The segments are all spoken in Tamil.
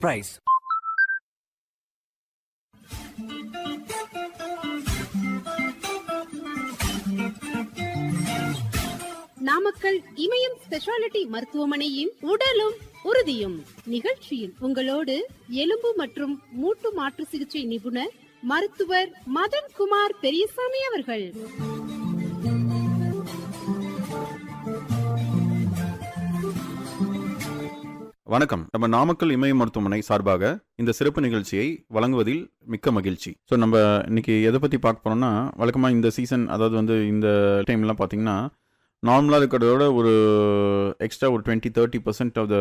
price. நாமக்கல் இமயம் ஸ்பெஷாலிட்டி மருத்துவமனையின் உடலும் உறுதியும் நிகழ்ச்சியில் உங்களோடு எலும்பு மற்றும் மூட்டு மாற்று சிகிச்சை நிபுணர் மருத்துவர் மதன்குமார் பெரியசாமி அவர்கள் வணக்கம் நம்ம நாமக்கல் இமய மருத்துவமனை சார்பாக இந்த சிறப்பு நிகழ்ச்சியை வழங்குவதில் மிக்க மகிழ்ச்சி ஸோ நம்ம இன்னைக்கு எதை பற்றி பார்க்க போறோம்னா வழக்கமாக இந்த சீசன் அதாவது வந்து இந்த டைம்லாம் பார்த்தீங்கன்னா நார்மலாக இருக்கிறதோட ஒரு எக்ஸ்ட்ரா ஒரு twenty thirty percent of the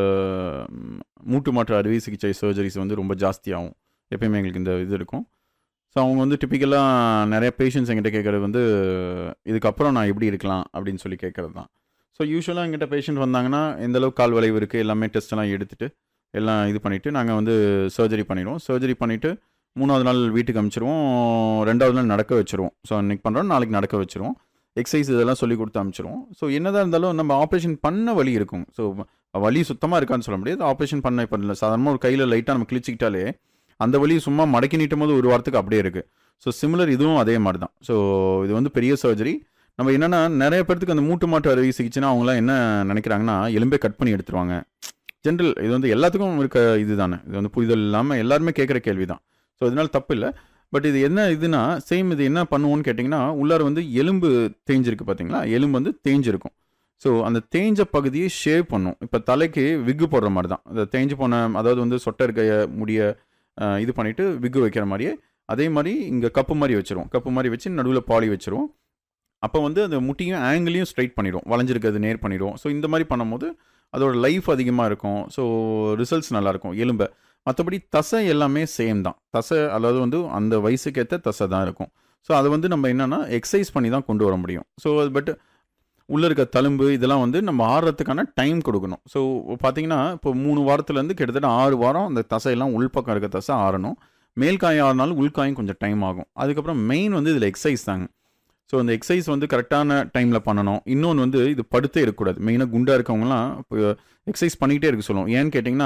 மூட்டு மாற்று அறுவை சிகிச்சை சர்ஜரிஸ் வந்து ரொம்ப ஜாஸ்தியாகும் எப்பயுமே எங்களுக்கு இந்த இது இருக்கும் ஸோ அவங்க வந்து டிப்பிக்கலாக நிறைய பேஷண்ட்ஸ் எங்கிட்ட கேட்குறது வந்து இதுக்கப்புறம் நான் எப்படி இருக்கலாம் அப்படின்னு சொல்லி கேட்குறது தான் ஸோ யூஸ்வலாக எங்கிட்ட பேஷண்ட் வந்தாங்கன்னா எந்த அளவுக்கு கால் வளைவு இருக்குது எல்லாமே டெஸ்ட் எல்லாம் எடுத்துட்டு எல்லாம் இது பண்ணிவிட்டு நாங்கள் வந்து சர்ஜரி பண்ணிடுவோம் சர்ஜரி பண்ணிவிட்டு மூணாவது நாள் வீட்டுக்கு அனுப்பிச்சிருவோம் ரெண்டாவது நாள் நடக்க வச்சுருவோம் ஸோ அன்றைக்கி பண்ணுறோம் நாளைக்கு நடக்க வச்சுருவோம் எக்ஸசைஸ் இதெல்லாம் சொல்லி கொடுத்து அனுப்பிச்சிருவோம் ஸோ என்னதான் இருந்தாலும் நம்ம ஆப்ரேஷன் பண்ண வலி இருக்கும் ஸோ வலி சுத்தமாக இருக்கான்னு சொல்ல முடியாது ஆப்ரேஷன் பண்ண இப்போ இல்லை சாதாரணமாக ஒரு கையில் லைட்டாக நம்ம கிழிச்சிக்கிட்டாலே அந்த வலி சும்மா மடக்கி நீட்டும் போது ஒரு வாரத்துக்கு அப்படியே இருக்குது ஸோ சிமிலர் இதுவும் அதே மாதிரி தான் ஸோ இது வந்து பெரிய சர்ஜரி நம்ம என்னன்னா நிறைய பேர்த்துக்கு அந்த மூட்டு மாட்டு அறுவை சிகிச்சைனா அவங்களாம் என்ன நினைக்கிறாங்கன்னா எலும்பே கட் பண்ணி எடுத்துருவாங்க ஜென்ரல் இது வந்து எல்லாத்துக்கும் இருக்க இதுதானே இது வந்து புரிதல் இல்லாமல் எல்லாருமே கேட்குற கேள்வி தான் ஸோ இதனால தப்பு இல்லை பட் இது என்ன இதுனா சேம் இது என்ன பண்ணுவோன்னு கேட்டிங்கன்னா உள்ளார வந்து எலும்பு தேஞ்சிருக்கு பார்த்தீங்களா எலும்பு வந்து தேஞ்சிருக்கும் ஸோ அந்த தேஞ்ச பகுதியை ஷேவ் பண்ணும் இப்போ தலைக்கு விக்கு போடுற மாதிரி தான் அந்த தேஞ்சு போன அதாவது வந்து சொட்டை இருக்க முடிய அஹ், இது பண்ணிவிட்டு விக்கு வைக்கிற மாதிரியே அதே மாதிரி இங்கே கப்பு மாதிரி வச்சிருவோம் கப்பு மாதிரி வச்சு நடுவில் பாலி வச்சிருவோம் அப்போ வந்து அந்த முட்டியும் ஆங்கிளையும் ஸ்ட்ரைட் பண்ணிடும் வளைஞ்சிருக்கிறது நேர் பண்ணிடும் ஸோ இந்த மாதிரி பண்ணும்போது அதோட லைஃப் அதிகமாக இருக்கும் ஸோ ரிசல்ட்ஸ் நல்லாயிருக்கும் எலும்பை மற்றபடி தசை எல்லாமே சேம் தான் தசை அதாவது வந்து அந்த வயசுக்கு ஏற்ற தசை தான் இருக்கும் ஸோ அதை வந்து நம்ம என்னென்னா எக்ஸசைஸ் பண்ணி தான் கொண்டு வர முடியும் ஸோ பட் உள்ளே இருக்க தழும்பு இதெல்லாம் வந்து நம்ம ஆடுறதுக்கான டைம் கொடுக்கணும் ஸோ பார்த்தீங்கன்னா இப்போ மூணு வாரத்துலேருந்து கிட்டத்தட்ட ஆறு வாரம் அந்த தசையெல்லாம் உள்பக்கம் இருக்க தசை ஆறணும் மேல் காயம் ஆறினாலும் உள்காயம் கொஞ்சம் டைம் ஆகும் அதுக்கப்புறம் மெயின் வந்து இதில் எக்ஸசைஸ் தாங்க ஸோ அந்த எக்ஸசைஸ் வந்து கரெக்டான டைமில் பண்ணணும் இன்னொன்று வந்து இது படுத்தே இருக்கக்கூடாது மெயினாக குண்டாக இருக்கவங்கலாம் இப்போ எக்ஸசைஸ் பண்ணிக்கிட்டே இருக்க சொல்லுவோம் ஏன்னு கேட்டிங்கன்னா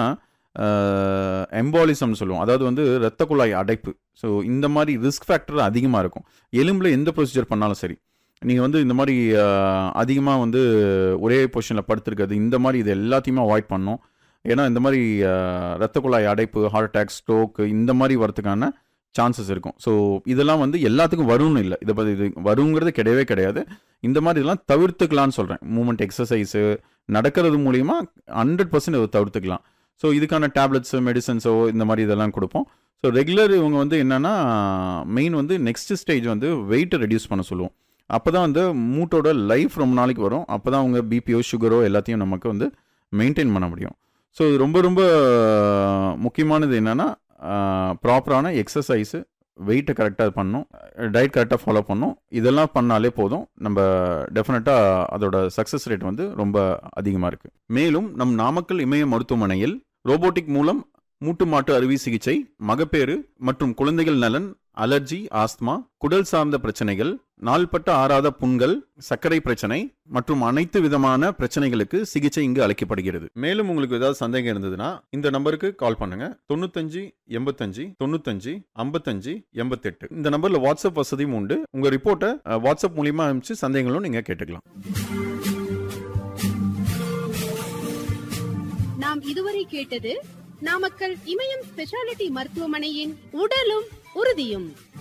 எம்பாலிசம்னு சொல்லுவோம் அதாவது வந்து இரத்த குழாய் அடைப்பு ஸோ இந்த மாதிரி ரிஸ்க் ஃபேக்டர் அதிகமாக இருக்கும் எலும்பில் எந்த ப்ரொசீஜர் பண்ணாலும் சரி நீங்கள் வந்து இந்த மாதிரி அதிகமாக வந்து ஒரே பொசிஷனில் படுத்துருக்கிறது இந்த மாதிரி இது எல்லாத்தையுமே அவாய்ட் பண்ணணும் ஏன்னா இந்த மாதிரி அஹ், இரத்த குழாய் அடைப்பு ஹார்ட் அட்டாக் ஸ்ட்ரோக் இந்த மாதிரி வரதுக்கான சான்சஸ் இருக்கும் ஸோ இதெல்லாம் வந்து எல்லாத்துக்கும் வரும்னு இல்லை இதை பற்றி இது வருங்கிறது கிடையவே கிடையாது இந்த மாதிரி இதெல்லாம் தவிர்த்துக்கலாம்னு சொல்கிறேன் மூமெண்ட் எக்ஸசைஸு நடக்கிறது மூலிமா ஹண்ட்ரட் பர்சன்ட் இதை தவிர்த்துக்கலாம் ஸோ இதுக்கான டேப்லெட்ஸு மெடிசன்ஸோ இந்த மாதிரி இதெல்லாம் கொடுப்போம் ஸோ ரெகுலர் இவங்க வந்து என்னென்னா மெயின் வந்து நெக்ஸ்ட் ஸ்டேஜ் வந்து வெயிட்டை ரெடியூஸ் பண்ண சொல்லுவோம் அப்போ தான் வந்து மூட்டோட லைஃப் ரொம்ப நாளைக்கு வரும் அப்போ தான் அவங்க பிபிஓ சுகரோ எல்லாத்தையும் நமக்கு வந்து மெயின்டைன் பண்ண முடியும் ஸோ இது ரொம்ப ரொம்ப முக்கியமானது என்னென்னா ப்ராப்பரான எக்ஸசைஸு வெயிட்டை கரெக்டாக பண்ணணும் டயட் கரெக்டாக ஃபாலோ பண்ணணும் இதெல்லாம் பண்ணாலே போதும் நம்ம டெஃபினட்டாக அதோட சக்ஸஸ் ரேட் வந்து ரொம்ப அதிகமாக இருக்குது மேலும் நம் நாமக்கல் இமய மருத்துவமனையில் ரோபோட்டிக் மூலம் மூட்டு மாட்டு அறுவை சிகிச்சை மகப்பேறு மற்றும் குழந்தைகள் நலன் அலர்ஜி ஆஸ்துமா குடல் சார்ந்த பிரச்சனைகள் நாள்பட்ட ஆறாத புண்கள் சர்க்கரை பிரச்சனை மற்றும் அனைத்து விதமான பிரச்சனைகளுக்கு சிகிச்சை இங்கு அளிக்கப்படுகிறது மேலும் உங்களுக்கு ஏதாவது சந்தேகம் இருந்ததுன்னா இந்த நம்பருக்கு கால் பண்ணுங்க தொண்ணூத்தஞ்சு எண்பத்தஞ்சு தொண்ணூத்தஞ்சு ஐம்பத்தஞ்சு எண்பத்தெட்டு இந்த நம்பர்ல வாட்ஸ்அப் வசதியும் உண்டு உங்க ரிப்போர்ட்டை அஹ், வாட்ஸ்அப் மூலியமா அனுப்பிச்சு சந்தேகங்களும் நீங்க கேட்டுக்கலாம் நாம் இதுவரை கேட்டது நாமக்கல் இமயம் ஸ்பெஷாலிட்டி மருத்துவமனையின் உடலும் உறுதியும்